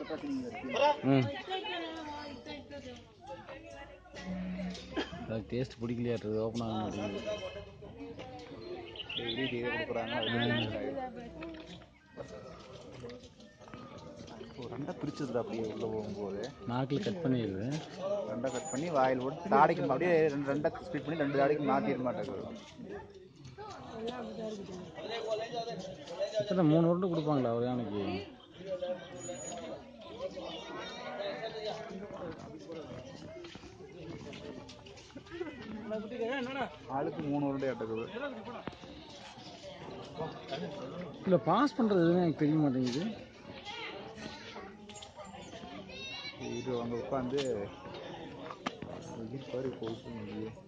ம் அது taste பிடிக்கலையாட்டுறது open ஆக மாட்டேங்குது டெய்லி இதை கொடுக்குறாங்க அது ஒரு ரெண்டை பிரிச்சதுல அப்படியே உள்ள போகும்போது நாக்கில் கட் பண்ணிடுது ரெண்டை கட் பண்ணி வாயில் போட்டு தாடிக்கு அப்படியே ரெண்டு ரெண்டை ஸ்ப்ளிட் பண்ணி ரெண்டு தாடிக்கு மாற்றிட மாட்டேங்குது எத்தனை மூணு உருண்டை கொடுப்பாங்களா ஒரு யானைக்கு ஆளுக்கு மூணு உருண்டை அட்டக்குது இல்லை பாஸ் பண்ணுறது எதுவுமே எனக்கு தெரிய மாட்டேங்குது இது அங்கே உட்காந்து உயிர் பாரு போயிட்டு